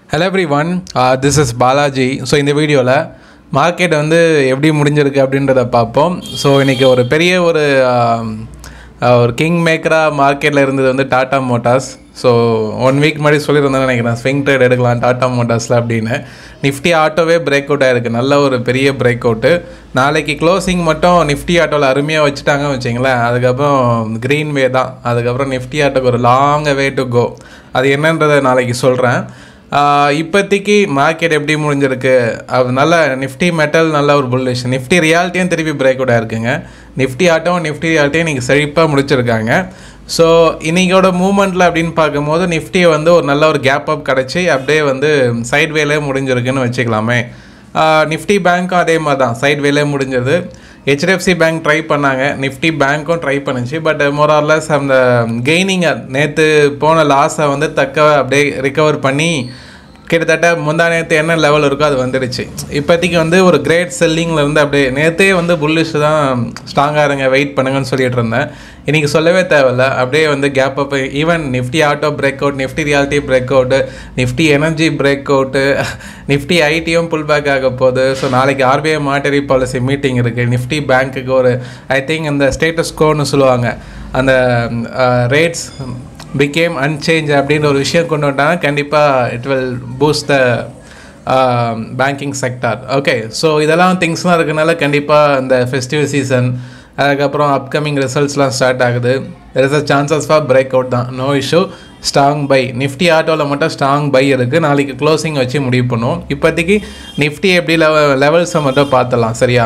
hello everyone this is Balaji so இந்த வீடியோவில் market வந்து எப்படி முடிஞ்சிருக்கு அப்படின்றத பார்ப்போம் ஸோ இன்றைக்கி ஒரு பெரிய ஒரு ஆம், ஆஹ், ஒரு கிங் மேக்கராக மார்க்கெட்டில் இருந்தது வந்து Tata Motors so one week முன்னாடி சொல்லியிருந்தேன் நினைக்கிறேன் ஸ்விங் ட்ரேட் எடுக்கலாம் டாடா மோட்டார்ஸில் அப்படின்னு நிஃப்டி ஆட்டோவே பிரேக் அவுட் ஆயிருக்கு நல்ல ஒரு பெரிய பிரேக் அவுட்டு நாளைக்கு க்ளோசிங் மட்டும் நிஃப்டி ஆட்டோவில் அருமையாக வச்சுட்டாங்கன்னு வச்சிங்களேன் அதுக்கப்புறம் க்ரீன் வே தான் அதுக்கப்புறம் நிஃப்டி ஆட்டோக்கு ஒரு லாங் வே டு கோ அது என்னன்றதை நாளைக்கு சொல்கிறேன் ஆஹ் இப்போதைக்கு மார்க்கெட் எப்படி முடிஞ்சிருக்கு அது நல்ல நிஃப்டி மெட்டல் நல்ல ஒரு புல்லிஷ் நிஃப்டி ரியாலிட்டியும் திருப்பி பிரேக் அவுட் ஆயிருக்குங்க நிஃப்டி ஆட்டம் நிஃப்டி ரியாலிட்டியும் இன்றைக்கி செழிப்பாக முடிச்சிருக்காங்க ஸோ இன்னைக்கோட மூமெண்ட்டில் அப்படின்னு பார்க்கும்போது நிஃப்டி வந்து ஒரு நல்ல ஒரு கேப் அப் கிடச்சி அப்படியே வந்து சைட் வேலே முடிஞ்சிருக்குன்னு வச்சுக்கலாமே நிஃப்டி பேங்க்கும் அதே மாதிரி தான் சைட் வேலே முடிஞ்சது ஹெச்டிஎஃப்சி பேங்க் ட்ரை பண்ணாங்க நிஃப்டி பேங்க்கும் ட்ரை பண்ணுச்சு பட் மோரார்லெஸ் அந்த கெய்னிங்கை நேற்று போன லாஸை வந்து தக்க அப்படியே ரிகவர் பண்ணி கிட்டத்தட்ட முந்தா நேற்று என்ன லெவல் இருக்கோ அது வந்துடுச்சு இப்போதைக்கு வந்து ஒரு கிரேட் செல்லிங்கில் இருந்து அப்படியே நேற்றே வந்து புல்லிஷ் தான் ஸ்ட்ராங்காக இருங்க வெயிட் பண்ணுங்கன்னு சொல்லிட்டு இருந்தேன் இன்றைக்கி சொல்லவே தேவையில்ல அப்படியே வந்து gap up even Nifty auto break out Nifty reality break out Nifty energy break out Nifty ஐடியும் புல் பேக் ஆக போகுது ஸோ நாளைக்கு ஆர்பிஐ மானிட்டரி பாலிசி மீட்டிங் இருக்குது நிஃப்டி பேங்க்குக்கு ஒரு ஐ திங்க் இந்த ஸ்டேட்டஸ் கோன்னு சொல்லுவாங்க அந்த ரேட்ஸ் பிகேம் அன்சேஞ்ச் அப்படின்ற ஒரு விஷயம் கொண்டு வந்தாங்க கண்டிப்பாக it will boost the banking sector okay so இதெல்லாம் திங்ஸ்லாம் இருக்கனால கண்டிப்பாக இந்த ஃபெஸ்டிவல் சீசன் அதுக்கப்புறம் அப்கமிங் ரிசல்ட்ஸ்லாம் ஸ்டார்ட் ஆகுது there is a chances for break out தான் no issue strong buy Nifty ஆட்டோவில் மட்டும் ஸ்ட்ராங் பை இருக்குது நாளைக்கு க்ளோசிங் வச்சு முடிவு பண்ணுவோம் இப்போதைக்கு நிஃப்டி எப்படி லெவல் லெவல்ஸை மட்டும் பார்த்துலாம் சரியா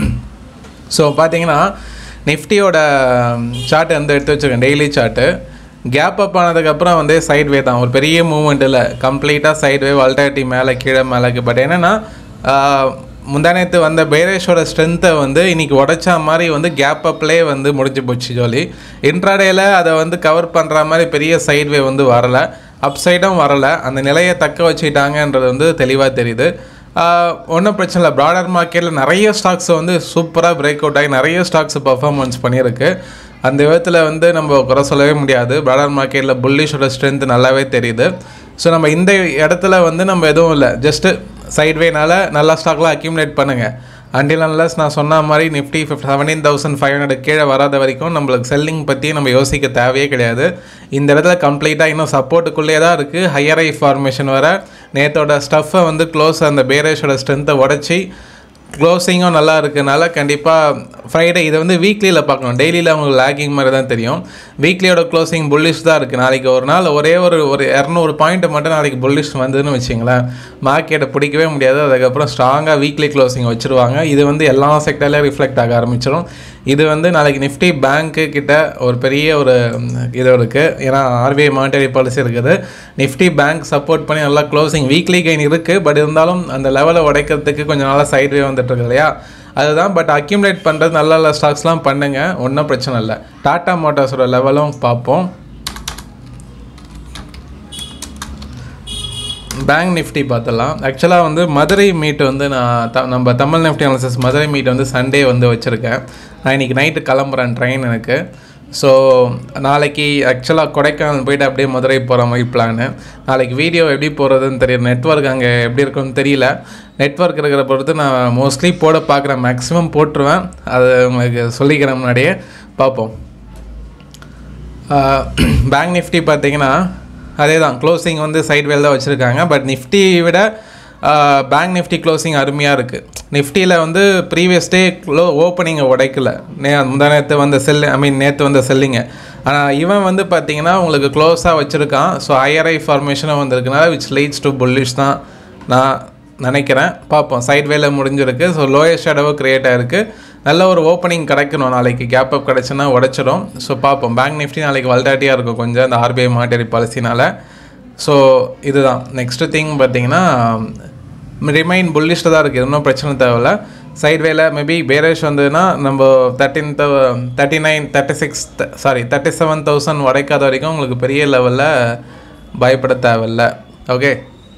ஸோ பார்த்தீங்கன்னா நிஃப்டியோட சார்ட் வந்து எடுத்து வச்சுருக்கேன் டெய்லி சார்ட்டு கேப் அப் ஆனதுக்கப்புறம் வந்து சைட் வே தான் ஒரு பெரிய மூவ்மெண்ட் இல்லை கம்ப்ளீட்டாக சைட் வே வால்டாலிட்டி மேலே கீழே மேலேக்கு பட் என்னென்னா முந்தானத்து வந்த பேரேஷோட ஸ்ட்ரென்த்தை வந்து இன்னைக்கு உடைச்ச மாதிரி வந்து கேப் அப்லேயே வந்து முடிஞ்சு போச்சு ஜோலி இன்ட்ராடேயில் அதை வந்து கவர் பண்ணுற மாதிரி பெரிய சைட் வே வந்து வரலை அப் சைடும் வரலை அந்த நிலையை தக்க வச்சுக்கிட்டாங்கன்றது வந்து தெளிவாக தெரியுது ஒன்றும் பிரச்சனை இல்லை ப்ராடர் மார்க்கெட்டில் நிறைய ஸ்டாக்ஸ் வந்து சூப்பராக பிரேக் அவுட் ஆகி நிறைய ஸ்டாக்ஸ் பர்ஃபார்மன்ஸ் பண்ணியிருக்கு அந்த விதத்தில் வந்து நம்ம குறை சொல்லவே முடியாது ப்ராடர் மார்க்கெட்டில் புல்லிஷோட ஸ்ட்ரென்த் நல்லாவே தெரியுது ஸோ நம்ம இந்த இடத்துல வந்து நம்ம எதுவும் இல்லை ஜஸ்ட்டு சைட்வேனால நல்ல ஸ்டாக்லாம் அக்யூமுலேட் பண்ணுங்கள் அண்டில் அன்லஸ் நான் சொன்ன மாதிரி Nifty fifty seventeen thousand five hundred கீழே வராத வரைக்கும் நம்மளுக்கு செல்லிங் பற்றி நம்ம யோசிக்க தேவையே கிடையாது இந்த இடத்துல கம்ப்ளீட்டாக இன்னும் சப்போர்ட்டுக்குள்ளே தான் இருக்குது ஹையர் ஐ ஃபார்மேஷன் வர நேத்தோட ஸ்டஃப்பை வந்து க்ளோஸ் அந்த பேரேஷோட ஸ்ட்ரென்த்தை உடச்சி க்ளோசிங்கும் நல்லா இருக்கனால கண்டிப்பாக ஃப்ரைடே இதை வந்து வீக்லியில் பார்க்கணும் டெய்லியில் அவங்களுக்கு லேக்கிங் மாதிரி தான் தெரியும் வீக்லியோட க்ளோசிங் புல்லிஷ் தான் இருக்குது நாளைக்கு ஒரு நாள் ஒரே ஒரு ஒரு இரநூறு பாயிண்ட் மட்டும் நாளைக்கு புல்லிஷ் வந்ததுன்னு வச்சிங்களேன் மார்க்கெட்டை பிடிக்கவே முடியாது அதுக்கப்புறம் ஸ்ட்ராங்காக வீக்லி க்ளோசிங் வச்சுருவாங்க இது வந்து எல்லா செக்டர்லேயும் ரிஃப்ளெக்ட் ஆக ஆரம்பிச்சிடும் இது வந்து நாளைக்கு நிஃப்டி பேங்க்கு கிட்ட ஒரு பெரிய ஒரு ம், இது இருக்குது ஏன்னா ஆர்பிஐ மானிட்டரி பாலிசி இருக்குது நிஃப்டி பேங்க் சப்போர்ட் பண்ணி நல்லா க்ளோசிங் வீக்லி கெயின் இருக்குது பட் இருந்தாலும் அந்த லெவலை உடைக்கிறதுக்கு கொஞ்சம் நாளாக சைட்வே வந்துட்டு இருக்கு இல்லையா அதுதான் பட் அக்யூமுலேட் பண்ணுறது நல்ல நல்ல ஸ்டாக்ஸ்லாம் பண்ணுங்கள் ஒன்றும் பிரச்சனை இல்லை டாடா மோட்டார்ஸோட லெவலும் பார்ப்போம் பேங்க் நிஃப்டி பார்த்தலாம் ஆக்சுவலாக வந்து மதுரை மீட் வந்து நான் த நம்ம தமிழ் நிஃப்டி அனாலிசிஸ் மதுரை மீட் வந்து சண்டே வந்து வச்சுருக்கேன் நான் இன்றைக்கி நைட்டு கிளம்புறேன் ட்ரெயின் எனக்கு ஸோ நாளைக்கு ஆக்சுவலாக கொடைக்கானல் போயிட்டு அப்படியே மதுரை போகிற மாதிரி பிளானு நாளைக்கு வீடியோ எப்படி போகிறதுன்னு தெரியும் நெட்ஒர்க் அங்கே எப்படி இருக்குன்னு தெரியல நெட்ஒர்க் இருக்கிற பொறுத்து நான் மோஸ்ட்லி போட பார்க்குறேன் மேக்ஸிமம் போட்டுருவேன் அது உங்களுக்கு சொல்லிக்கிறேன் முன்னாடியே பார்ப்போம் பேங்க் நிஃப்டி பார்த்தீங்கன்னா அதே தான் க்ளோசிங் வந்து சைட் வேல் தான் வச்சுருக்காங்க பட் நிஃப்டி விட பேங்க் நிஃப்டி க்ளோசிங் அருமையாக இருக்குது நிஃப்டியில் வந்து ப்ரீவியஸ் டே க்ளோ ஓப்பனிங்கை உடைக்கல நே முந்தா நேற்று வந்த செல் ஐ மீன் நேற்று வந்த செல்லிங்க ஆனால் இவன் வந்து பார்த்தீங்கன்னா உங்களுக்கு க்ளோஸாக வச்சுருக்கான் ஸோ ஐஆர்ஐ ஃபார்மேஷனும் வந்திருக்குனால விச் லீட்ஸ் டு புல்லிஷ் தான் நான் நினைக்கிறேன் பார்ப்போம் சைட் வேல முடிஞ்சிருக்கு ஸோ லோயஸ்ட் இடவு க்ரியேட் ஆயிருக்கு நல்ல ஒரு ஓப்பனிங் கிடைக்கணும் நாளைக்கு கேப் அப் கிடச்சுன்னா உடச்சிடும் ஸோ பார்ப்போம் பேங்க் நிஃப்டி நாளைக்கு வல்டாட்டியாக இருக்கும் கொஞ்சம் அந்த ஆர்பிஐ மானிட்டரி பாலிசினால் ஸோ இதுதான் நெக்ஸ்ட் திங் பார்த்தீங்கன்னா ரிமைன் புல்லிஷ்டாக தான் இருக்குது இன்னும் பிரச்சனை தேவையில்ல சைட் வேல மேபி பேரேஷ் வந்ததுன்னா நம்ம thirteen thirty nine thirty six sorry thirty seven thousand உடைக்காத வரைக்கும் உங்களுக்கு பெரிய லெவலில் பயப்பட தேவையில்ல ஓகே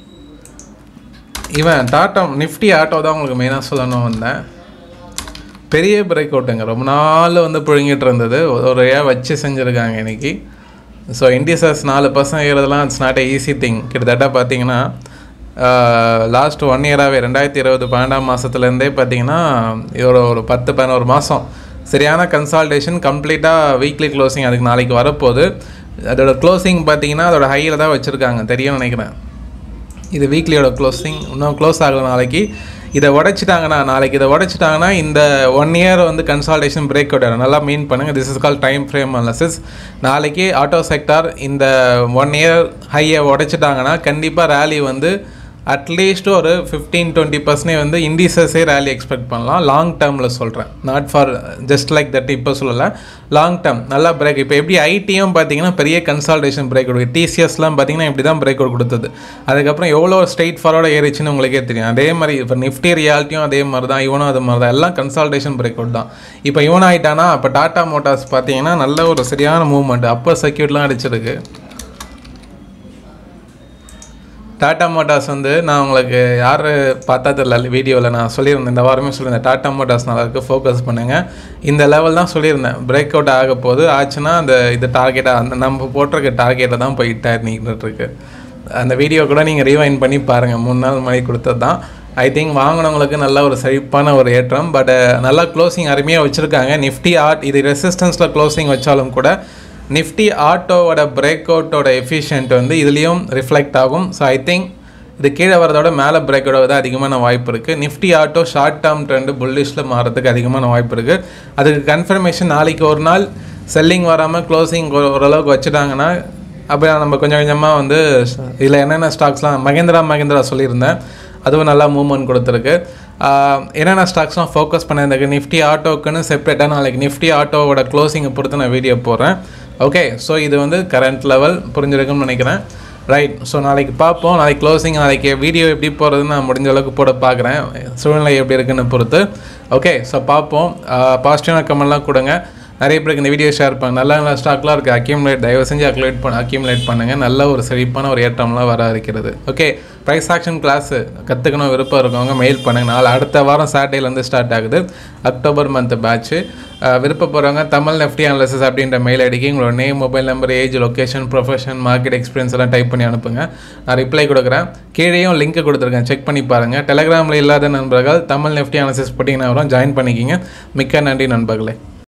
இவன் டாட்டா நிஃப்டி ஆட்டோ தான் உங்களுக்கு மெயினாக சொல்லணும் வந்தேன் பெரிய பிரேக் அவுட்டுங்க ரொம்ப நாள் வந்து புழுங்கிட்டு இருந்தது ஒரு ஏன் வச்சு செஞ்சுருக்காங்க இன்னைக்கு ஸோ இண்டிசஸ் நாலு பர்சன்ட் ஏறதெல்லாம் இட்ஸ் நாட் ஈஸி திங் கிட்டத்தட்ட பார்த்தீங்கன்னா லாஸ்ட் ஒன் இயராகவே ரெண்டாயிரத்தி இருபது பன்னெண்டாம் மாதத்துலேருந்தே பார்த்தீங்கன்னா ஒரு ஒரு பத்து பதினோரு மாதம் சரியான கன்சால்டேஷன் கம்ப்ளீட்டாக வீக்லி க்ளோசிங் அதுக்கு நாளைக்கு வரப்போகுது அதோட க்ளோசிங் பார்த்தீங்கன்னா அதோட ஹையில் தான் வச்சுருக்காங்க தெரியும்னு நினைக்கிறேன் இது வீக்லியோட க்ளோசிங் இன்னும் க்ளோஸ் ஆகல நாளைக்கு இதை உடைச்சிட்டாங்கன்னா நாளைக்கு இதை உடைச்சிட்டாங்கன்னா இந்த ஒன் இயர் வந்து கன்சால்டேஷன் பிரேக் அவுட் ஆகும் நல்லா மீன் பண்ணுங்கள் this is call time frame analysis நாளைக்கு ஆட்டோ செக்டார் இந்த ஒன் இயர் ஹையை உடைச்சிட்டாங்கன்னா கண்டிப்பாக ரேலி வந்து அட்லீஸ்ட் ஒரு ஃபிஃப்டீன் டுவெண்ட்டி பர்சன்டேஜ் வந்து இண்டிசஸே ரேலி எக்ஸ்பெக்ட் பண்ணலாம் லாங் டேர்மில் சொல்கிறேன் not far just like that இப்போ சொல்லலை லாங் டேர்ம் நல்லா பிரேக் இப்போ எப்படி ஐடியும் பார்த்தீங்கன்னா பெரிய கன்சால்டேஷன் பிரேக் அவுட் டிசிஎஸ்லாம் பார்த்தீங்கன்னா இப்படி தான் பிரேக் அவுட் கொடுத்தது அதுக்கப்புறம் எவ்வளோ ஸ்ட்ரெயிட் ஃபார்வர்டாக ஏறிச்சுன்னு உங்களுக்கே தெரியும் அதே மாதிரி இப்போ நிஃப்டி ரியாலிட்டியும் அதே மாதிரி தான் இவனும் அது மாதிரி தான் எல்லாம் கன்சால்டேஷன் பிரேக் அவுட் தான் இப்போ இவன் ஆகிட்டானா அப்போ டாடா மோட்டார்ஸ் பார்த்தீங்கன்னா நல்ல ஒரு சரியான மூவ்மெண்ட் அப்போ சர்க்கியூட்லாம் அடிச்சிருக்கு டாடா மோட்டார்ஸ் வந்து நான் உங்களுக்கு யார் பார்த்தா தெரியல வீடியோவில் நான் சொல்லியிருந்தேன் இந்த வாரமே சொல்லியிருந்தேன் டாடா மோட்டார்ஸ் நல்லா இருக்கு ஃபோக்கஸ் பண்ணுங்கள் இந்த லெவல் தான் சொல்லியிருந்தேன் பிரேக் அவுட் ஆக போது ஆச்சுன்னா அந்த இது டார்கெட்டாக அந்த நம்ம போட்டிருக்க டார்கெட்டை தான் போய் ஹிட் நின்றுட்டு இருக்கு அந்த வீடியோ கூட நீங்கள் ரீவைன் பண்ணி பாருங்கள் மூணு நாள் மணி கொடுத்தது தான் ஐ திங்க் வாங்கினவங்களுக்கு நல்ல ஒரு செழிப்பான ஒரு ஏற்றம் பட் நல்லா க்ளோசிங் அருமையாக வச்சுருக்காங்க நிஃப்டி ஆர்ட் இது ரெசிஸ்டன்ஸில் க்ளோசிங் வச்சாலும் கூட நிஃப்டி ஆட்டோவோட பிரேக் அவுட்டோட எஃபிஷியன்ட் வந்து இதுலேயும் ரிஃப்ளெக்ட் ஆகும் ஸோ ஐ திங்க் இது கீழே வரதோட மேலே பிரேக் அவுட் தான் அதிகமான வாய்ப்பு இருக்குது Nifty auto short term trend புல்லிஷில் மாறதுக்கு அதிகமான வாய்ப்பு இருக்குது அதுக்கு கன்ஃபர்மேஷன் நாளைக்கு ஒரு நாள் செல்லிங் வராமல் க்ளோசிங் ஓரளவுக்கு வச்சுட்டாங்கன்னா அப்போ நம்ம கொஞ்சம் கொஞ்சமாக வந்து இதில் என்னென்ன ஸ்டாக்ஸ்லாம் மகேந்திரா மகேந்திரா சொல்லியிருந்தேன் அதுவும் நல்லா மூவ்மெண்ட் கொடுத்துருக்கு என்னென்ன ஸ்டாக்ஸ்லாம் ஃபோக்கஸ் பண்ணியிருந்தேன் நிஃப்டி ஆட்டோக்குன்னு செப்பரேட்டாக நாளைக்கு நிஃப்டி ஆட்டோவோட க்ளோசிங்கை பொறுத்து நான் வீடியோ போடுறேன் ஓகே ஸோ இது வந்து கரண்ட் லெவல் புரிஞ்சிருக்கும்னு நினைக்கிறேன் ரைட் ஸோ நாளைக்கு பார்ப்போம் நாளைக்கு க்ளோசிங் நாளைக்கு வீடியோ எப்படி போகிறதுன்னு நான் முடிஞ்ச அளவுக்கு போட பார்க்குறேன் சூழ்நிலை எப்படி இருக்குன்னு பொறுத்து ஓகே ஸோ பார்ப்போம் பாசிட்டிவான கமெண்ட்லாம் கொடுங்க நிறைய பேருக்கு இந்த வீடியோ ஷேர் பண்ணுங்க நல்ல நல்ல ஸ்டாக்லாம் இருக்குது அக்யூமுலேட் தயவு செஞ்சு அக்யூலேட் பண்ண அக்யூமுலேட் பண்ணுங்கள் நல்ல ஒரு செழிப்பான ஒரு ஏற்றம்லாம் வர இருக்கிறது ஓகே ப்ரைஸ் ஆக்ஷன் கிளாஸு கற்றுக்கணும் விருப்பம் இருக்கவங்க மெயில் பண்ணுங்கள் நாளை அடுத்த வாரம் சாட்டர்டேலேருந்து ஸ்டார்ட் ஆகுது அக்டோபர் மந்த் பேட்ச்சு விருப்பப்படுறவங்க தமிழ் நெஃப்டி அனாலிசிஸ் அப்படின்ற மெயில் ஐடிக்கு உங்களோட name mobile number age location profession market experience எல்லாம் டைப் பண்ணி அனுப்புங்க நான் ரிப்ளை கொடுக்குறேன் கீழேயும் லிங்க் கொடுத்துருக்கேன் செக் பண்ணி பாருங்கள் டெலகிராமில் இல்லாத நண்பர்கள் தமிழ் நெஃப்டி அனாலிசிஸ் போட்டிங்கன்னா வரும் ஜாயின் பண்ணிக்கிங்க மிக்க நன்றி நண்பர்களே